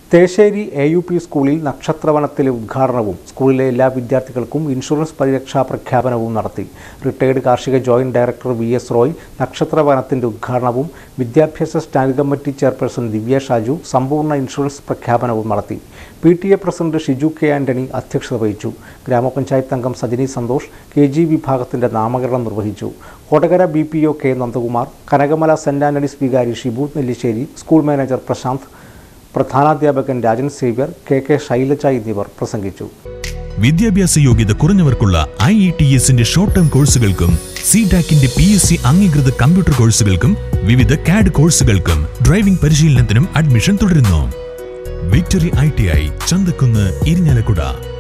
Thessery A U P സ്കൂളിൽ നക്ഷത്രവനത്തിലെ ഉദ്ഘാടനവും സ്കൂളിലെ എല്ലാ വിദ്യാർത്ഥികൾക്കും ഇൻഷുറൻസ് പരിരക്ഷാ പ്രഖ്യാപനവും നടത്തി റിട്ടയർഡ് കാർഷിക joint director V S Roy നക്ഷത്രവനത്തിന്റെ ഉദ്ഘാടനവും വിദ്യാഭ്യാസ standing committee chairperson Divya Shaju സമ്പൂർണ്ണ ഇൻഷുറൻസ് പ്രഖ്യാപനവും നടത്തി P T A president Shiju K Antony അധ്യക്ഷത വഹിച്ചു ഗ്രാമപഞ്ചായത്ത് അംഗം സജിനി സന്തോഷ് കെ ജി വിഭാഗത്തിന്റെ നാമകരണം നിർവഹിച്ചു Kodakara B P O K Nandakumar Kanakamala saint Antony's വികാരി ഷിബു നെല്ലിശ്ശേരി സ്കൂൾ മാനേജർ പ്രശാന്ത് പ്രധാനാധ്യാപകൻ രാജൻ സേവ്യർ കെ കെ ശൈലജ എന്നിവർ പ്രസംഗിച്ചു വിദ്യാഭ്യാസ യോഗ്യത കുറഞ്ഞവർക്കുള്ള ഐ ഇ ടി എസിന്റെ ഷോർട്ട് ടേം കോഴ്സുകൾക്കും സി ഡാക്കിന്റെ പി എസ് സി അംഗീകൃത കമ്പ്യൂട്ടർ കോഴ്സുകൾക്കും വിവിധ കാഡ് കോഴ്സുകൾക്കും ഡ്രൈവിംഗ് പരിശീലനത്തിനും അഡ്മിഷൻ തുടരുന്നു victory I T I Chanthakkunnu Irinjalakuda